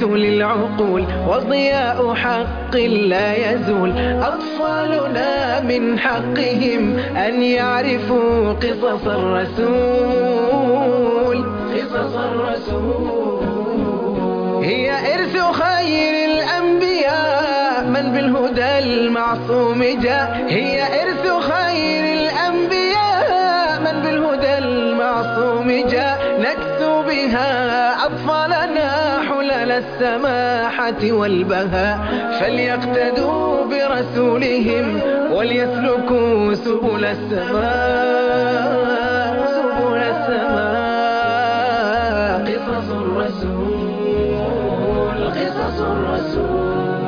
للعقول وضياء حق لا يزول أطفالنا من حقهم أن يعرفوا قصص الرسول قصص الرسول هي إرث خير الأنبياء من بالهدى المعصوم جاء هي إرث خير الأنبياء من بالهدى المعصوم جاء نكسو بها أطفالنا حلل السماحة والبهاء فليقتدوا برسولهم وليسلكوا سبل السماء سبل السماء قصص الرسول قصص الرسول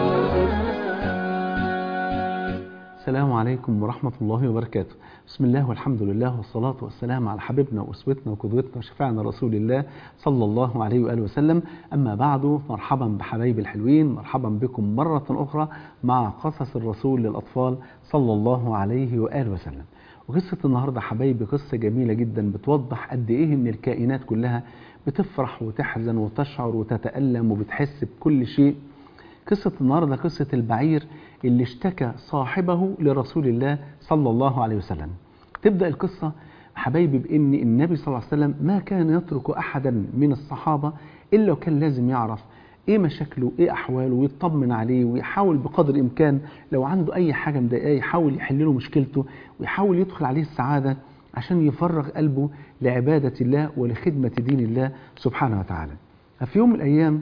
السلام عليكم ورحمة الله وبركاته بسم الله والحمد لله والصلاة والسلام على حبيبنا وأسوتنا وقدوتنا وشفاعنا رسول الله صلى الله عليه وآله وسلم أما بعد مرحبا بحبايب الحلوين مرحبا بكم مرة أخرى مع قصص الرسول للأطفال صلى الله عليه وآله وسلم وقصة النهاردة حبايبي قصة جميلة جدا بتوضح قد إيه إن الكائنات كلها بتفرح وتحزن وتشعر وتتألم وبتحس بكل شيء قصة النهاردة قصة البعير اللي اشتكى صاحبه لرسول الله صلى الله عليه وسلم تبدأ القصة حبايبي بأن النبي صلى الله عليه وسلم ما كان يترك أحدا من الصحابة إلا وكان لازم يعرف ايه مشاكله ايه احواله ويطمن عليه ويحاول بقدر الامكان لو عنده اي حاجه مضايقاه يحاول يحل له مشكلته ويحاول يدخل عليه السعاده عشان يفرغ قلبه لعباده الله ولخدمه دين الله سبحانه وتعالى. ففي يوم من الايام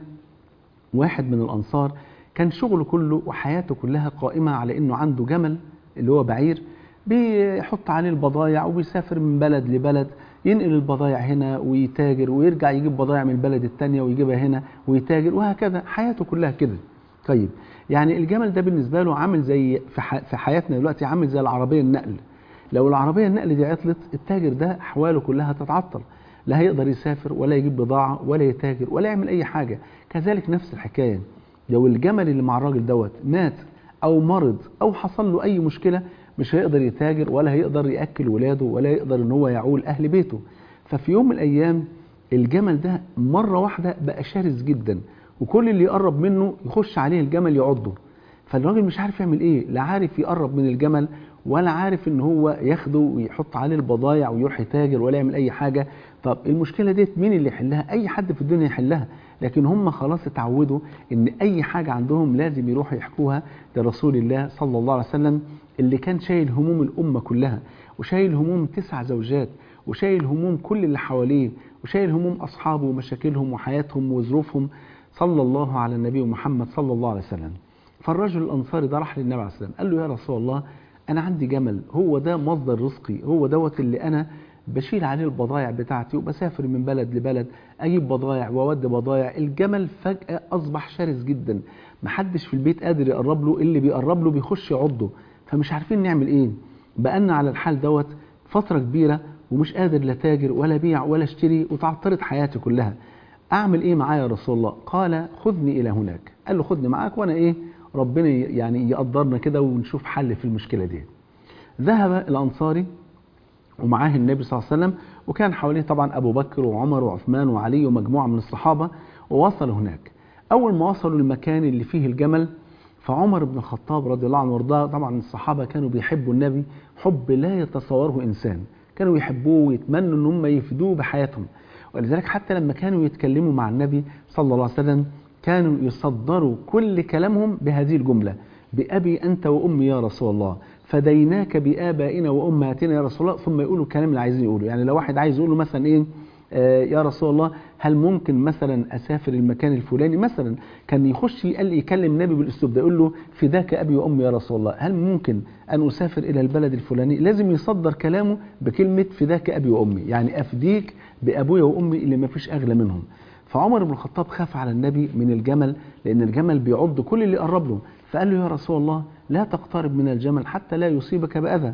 واحد من الانصار كان شغله كله وحياته كلها قائمه على انه عنده جمل اللي هو بعير بيحط عليه البضايع وبيسافر من بلد لبلد ينقل البضايع هنا ويتاجر ويرجع يجيب بضايع من البلد التانية ويجيبها هنا ويتاجر وهكذا حياته كلها كده طيب يعني الجمل ده بالنسبة له عامل زي في, ح... في حياتنا دلوقتي عامل زي العربية النقل لو العربية النقل دي عطلت التاجر ده أحواله كلها تتعطل لا هيقدر يسافر ولا يجيب بضاعة ولا يتاجر ولا يعمل أي حاجة كذلك نفس الحكاية لو الجمل اللي مع الراجل دوت مات أو مرض أو حصل له أي مشكلة مش هيقدر يتاجر ولا هيقدر يأكل ولاده ولا يقدر ان هو يعول أهل بيته ففي يوم من الأيام الجمل ده مرة واحدة بقى شرس جدا وكل اللي يقرب منه يخش عليه الجمل يعضه فالراجل مش عارف يعمل ايه لا عارف يقرب من الجمل ولا عارف ان هو ياخده ويحط عليه البضايع ويروح يتاجر ولا يعمل اي حاجة طب المشكلة ديت مين اللي يحلها اي حد في الدنيا يحلها لكن هم خلاص اتعودوا ان اي حاجة عندهم لازم يروحوا يحكوها لرسول الله صلى الله عليه وسلم اللي كان شايل هموم الأمة كلها وشايل هموم تسع زوجات وشايل هموم كل اللي حواليه وشايل هموم أصحابه ومشاكلهم وحياتهم وظروفهم صلى الله على النبي محمد صلى الله عليه وسلم فالرجل الأنصاري ده راح للنبي عليه السلام قال له يا رسول الله أنا عندي جمل هو ده مصدر رزقي هو دوت اللي أنا بشيل عليه البضايع بتاعتي وبسافر من بلد لبلد أجيب بضايع وأودي بضايع الجمل فجأة أصبح شرس جدا محدش في البيت قادر يقرب له اللي بيقرب له بيخش يعضه فمش عارفين نعمل ايه بقالنا على الحال دوت فترة كبيرة ومش قادر لا تاجر ولا بيع ولا اشتري وتعترض حياتي كلها اعمل ايه معايا يا رسول الله قال خذني الى هناك قال له خذني معاك وانا ايه ربنا يعني يقدرنا كده ونشوف حل في المشكلة دي ذهب الانصاري ومعاه النبي صلى الله عليه وسلم وكان حواليه طبعا ابو بكر وعمر وعثمان وعلي ومجموعة من الصحابة ووصلوا هناك اول ما وصلوا المكان اللي فيه الجمل فعمر بن الخطاب رضي الله عنه وارضاه طبعا الصحابه كانوا بيحبوا النبي حب لا يتصوره انسان كانوا يحبوه ويتمنوا ان هم يفدوه بحياتهم ولذلك حتى لما كانوا يتكلموا مع النبي صلى الله عليه وسلم كانوا يصدروا كل كلامهم بهذه الجمله بأبي أنت وأمي يا رسول الله فديناك بآبائنا وأمهاتنا يا رسول الله ثم يقولوا الكلام اللي عايزين يقولوا يعني لو واحد عايز يقول له مثلا إيه آه يا رسول الله هل ممكن مثلا اسافر المكان الفلاني مثلا كان يخش يقل يكلم النبي بالاسلوب ده يقول له فداك ابي وامي يا رسول الله هل ممكن ان اسافر الى البلد الفلاني لازم يصدر كلامه بكلمه فداك ابي وامي يعني افديك بابويا وامي اللي ما فيش اغلى منهم فعمر بن الخطاب خاف على النبي من الجمل لان الجمل بيعض كل اللي قرب له فقال له يا رسول الله لا تقترب من الجمل حتى لا يصيبك باذى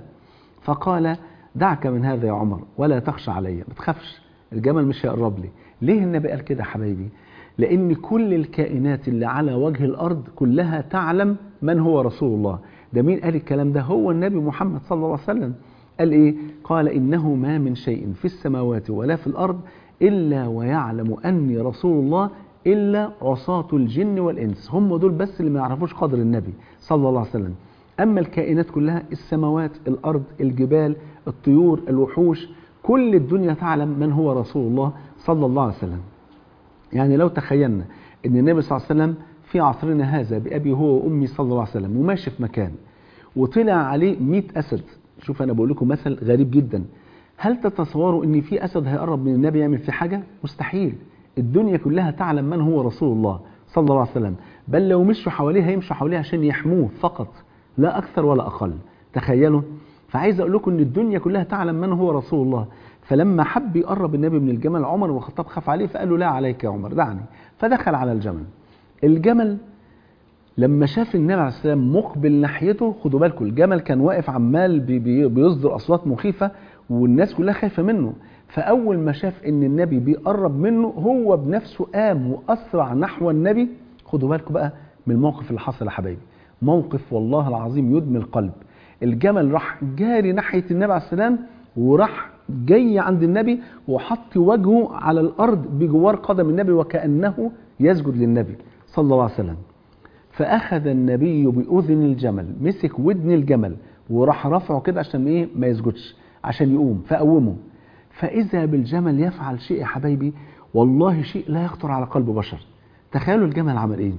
فقال دعك من هذا يا عمر ولا تخشى علي ما تخافش الجمل مش هيقرب لي ليه النبي قال كده حبايبي لأن كل الكائنات اللي على وجه الأرض كلها تعلم من هو رسول الله ده مين قال الكلام ده هو النبي محمد صلى الله عليه وسلم قال إيه قال إنه ما من شيء في السماوات ولا في الأرض إلا ويعلم أني رسول الله إلا عصاة الجن والإنس هم دول بس اللي ما يعرفوش قدر النبي صلى الله عليه وسلم أما الكائنات كلها السماوات الأرض الجبال الطيور الوحوش كل الدنيا تعلم من هو رسول الله صلى الله عليه وسلم يعني لو تخيلنا أن النبي صلى الله عليه وسلم في عصرنا هذا بأبي هو وأمي صلى الله عليه وسلم وماشي في مكان وطلع عليه 100 أسد شوف أنا بقول لكم مثل غريب جدا هل تتصوروا ان في اسد هيقرب من النبي يعمل في حاجه مستحيل الدنيا كلها تعلم من هو رسول الله صلى الله عليه وسلم بل لو مشوا حواليه هيمشوا حواليه عشان يحموه فقط لا اكثر ولا اقل تخيلوا فعايز اقول لكم ان الدنيا كلها تعلم من هو رسول الله فلما حب يقرب النبي من الجمل عمر بن الخطاب خاف عليه فقال له لا عليك يا عمر دعني فدخل على الجمل الجمل لما شاف النبي عليه السلام مقبل ناحيته خدوا بالكم الجمل كان واقف عمال بي بي بيصدر اصوات مخيفه والناس كلها خايفه منه فاول ما شاف ان النبي بيقرب منه هو بنفسه قام واسرع نحو النبي خدوا بالكم بقى من الموقف اللي حصل يا حبايبي موقف والله العظيم يدمي القلب الجمل راح جاري ناحيه النبي عليه السلام وراح جاي عند النبي وحط وجهه على الارض بجوار قدم النبي وكانه يسجد للنبي صلى الله عليه وسلم فاخذ النبي باذن الجمل مسك ودن الجمل وراح رفعه كده عشان ايه ما يسجدش عشان يقوم فقومه فاذا بالجمل يفعل شيء يا حبايبي والله شيء لا يخطر على قلب بشر تخيلوا الجمل عمل ايه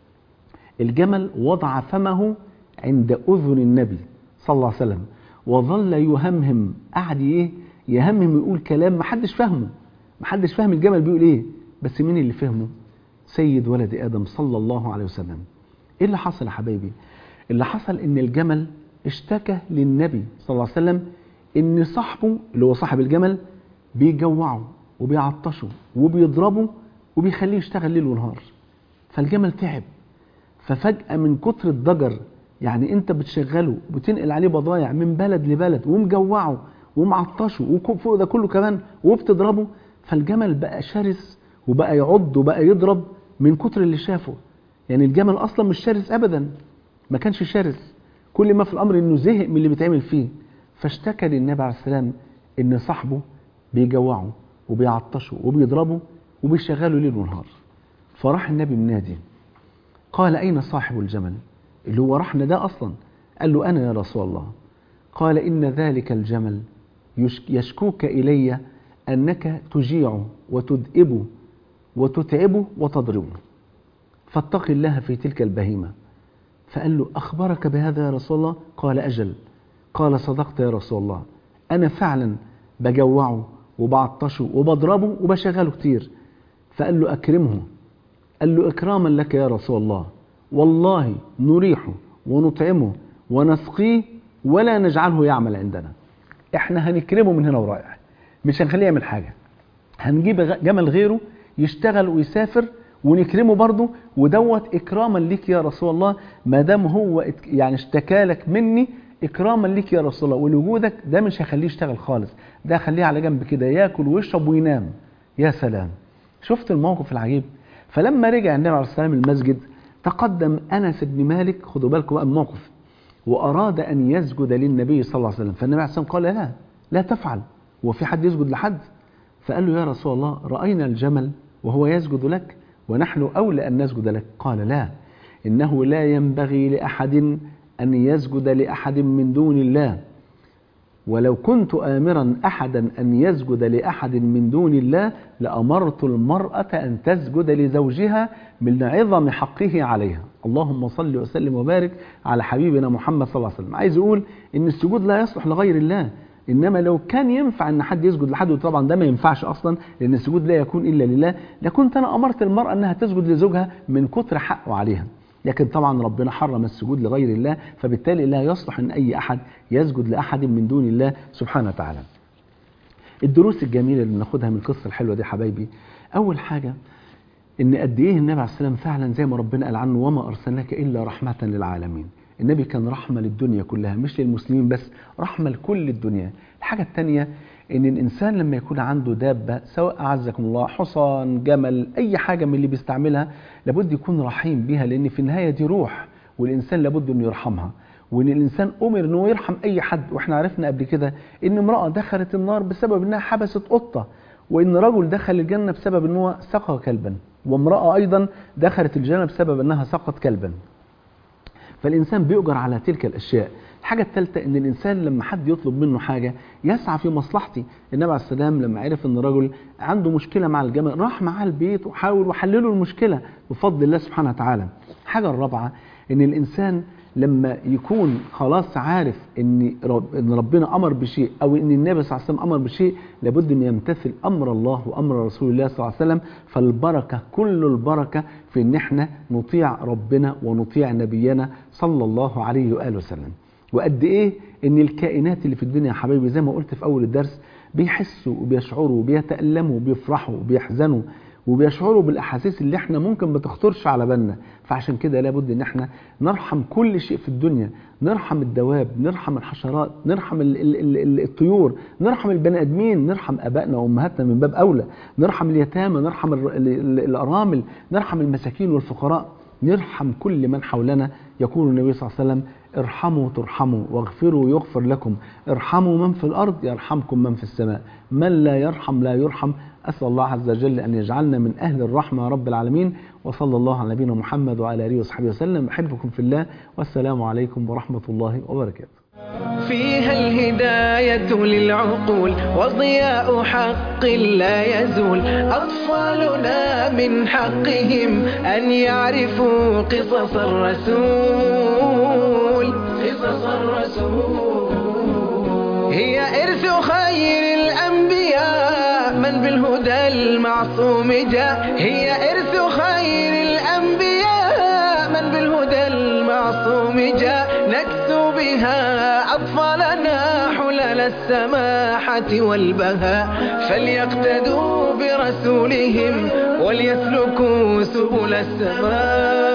الجمل وضع فمه عند اذن النبي صلى الله عليه وسلم وظل يهمهم قعد ايه يهمهم يقول كلام ما حدش فاهمه ما حدش فاهم الجمل بيقول ايه بس مين اللي فهمه سيد ولد ادم صلى الله عليه وسلم ايه اللي حصل يا حبايبي اللي حصل ان الجمل اشتكى للنبي صلى الله عليه وسلم ان صاحبه اللي هو صاحب الجمل بيجوعه وبيعطشه وبيضربه وبيخليه يشتغل ليل ونهار فالجمل تعب ففجأة من كتر الضجر يعني انت بتشغله وبتنقل عليه بضايع من بلد لبلد ومجوعه ومعطشه وفوق ده كله كمان وبتضربه فالجمل بقى شرس وبقى يعض وبقى يضرب من كتر اللي شافه يعني الجمل اصلا مش شرس ابدا ما كانش شرس كل ما في الامر انه زهق من اللي بيتعمل فيه فاشتكى للنبي عليه السلام ان صاحبه بيجوعه وبيعطشه وبيضربه وبيشغله ليل ونهار فراح النبي منادي قال اين صاحب الجمل اللي هو رحنا ده اصلا قال له انا يا رسول الله قال ان ذلك الجمل يشكوك الي انك تجيعه وتدئبه وتتعبه وتضربه فاتق الله في تلك البهيمه فقال له اخبرك بهذا يا رسول الله قال اجل قال صدقت يا رسول الله أنا فعلا بجوعه وبعطشه وبضربه وبشغله كتير فقال له أكرمه قال له إكراما لك يا رسول الله والله نريحه ونطعمه ونسقيه ولا نجعله يعمل عندنا احنا هنكرمه من هنا ورايح مش هنخليه يعمل حاجة هنجيب جمل غيره يشتغل ويسافر ونكرمه برضه ودوت إكراما ليك يا رسول الله ما دام هو يعني اشتكى لك مني اكراما ليك يا رسول الله ولوجودك ده مش هيخليه يشتغل خالص ده خليه على جنب كده ياكل ويشرب وينام يا سلام شفت الموقف العجيب فلما رجع النبي عليه السلام المسجد تقدم انس بن مالك خدوا بالكم بقى الموقف واراد ان يسجد للنبي صلى الله عليه وسلم فالنبي عليه السلام قال لا لا تفعل هو في حد يسجد لحد فقال له يا رسول الله راينا الجمل وهو يسجد لك ونحن اولى ان نسجد لك قال لا انه لا ينبغي لاحد أن يسجد لأحد من دون الله ولو كنت آمرا أحدا أن يسجد لأحد من دون الله لأمرت المرأة أن تسجد لزوجها من عظم حقه عليها اللهم صل وسلم وبارك على حبيبنا محمد صلى الله عليه وسلم عايز يقول إن السجود لا يصلح لغير الله إنما لو كان ينفع أن حد يسجد لحد وطبعا ده ما ينفعش أصلا لأن السجود لا يكون إلا لله لكنت أنا أمرت المرأة أنها تسجد لزوجها من كتر حقه عليها لكن طبعا ربنا حرم السجود لغير الله فبالتالي لا يصلح ان اي احد يسجد لاحد من دون الله سبحانه وتعالى. الدروس الجميله اللي بناخدها من القصه الحلوه دي حبايبي اول حاجه ان قد ايه النبي عليه السلام فعلا زي ما ربنا قال عنه وما ارسلناك الا رحمه للعالمين. النبي كان رحمه للدنيا كلها مش للمسلمين بس رحمه لكل الدنيا. الحاجه الثانيه ان الانسان لما يكون عنده دابه سواء اعزكم الله حصان جمل اي حاجه من اللي بيستعملها لابد يكون رحيم بيها لان في النهايه دي روح والانسان لابد انه يرحمها وان الانسان امر انه يرحم اي حد واحنا عرفنا قبل كده ان امراه دخلت النار بسبب انها حبست قطه وان رجل دخل الجنه بسبب ان هو سقى كلبا وامرأة أيضا دخلت الجنة بسبب أنها سقط كلبا فالإنسان بيؤجر على تلك الأشياء الحاجة الثالثة أن الإنسان لما حد يطلب منه حاجة يسعى في مصلحتي النبي عليه السلام لما عرف أن رجل عنده مشكلة مع الجمل راح معاه البيت وحاول وحلله المشكلة بفضل الله سبحانه وتعالى الحاجة الرابعة أن الإنسان لما يكون خلاص عارف ان رب ان ربنا امر بشيء او ان النبي صلى الله عليه وسلم امر بشيء لابد ان يمتثل امر الله وامر رسول الله صلى الله عليه وسلم فالبركه كل البركه في ان احنا نطيع ربنا ونطيع نبينا صلى الله عليه واله وسلم وقد ايه ان الكائنات اللي في الدنيا يا حبايبي زي ما قلت في اول الدرس بيحسوا وبيشعروا وبيتألموا وبيفرحوا وبيحزنوا وبيشعروا بالاحاسيس اللي احنا ممكن ما تخطرش على بالنا فعشان كده لابد ان احنا نرحم كل شيء في الدنيا نرحم الدواب نرحم الحشرات نرحم ال ال ال ال الطيور نرحم البني ادمين نرحم ابائنا وامهاتنا من باب اولى نرحم اليتامى نرحم ال ال ال الارامل نرحم المساكين والفقراء نرحم كل من حولنا يقول النبي صلى الله عليه وسلم ارحموا ترحموا واغفروا يغفر لكم ارحموا من في الأرض يرحمكم من في السماء من لا يرحم لا يرحم أسأل الله عز وجل أن يجعلنا من أهل الرحمة يا رب العالمين وصلى الله على نبينا محمد وعلى آله وصحبه وسلم أحبكم في الله والسلام عليكم ورحمة الله وبركاته فيها الهداية للعقول وضياء حق لا يزول أطفالنا من حقهم أن يعرفوا قصص الرسول قصص الرسول هي إرث خير الأنبياء من بالهدى المعصوم جاء هي إرث خير الأنبياء من بالهدى المعصوم جاء نكسو بها أطفالنا حلل السماحة والبهاء فليقتدوا برسولهم وليسلكوا سبل السماء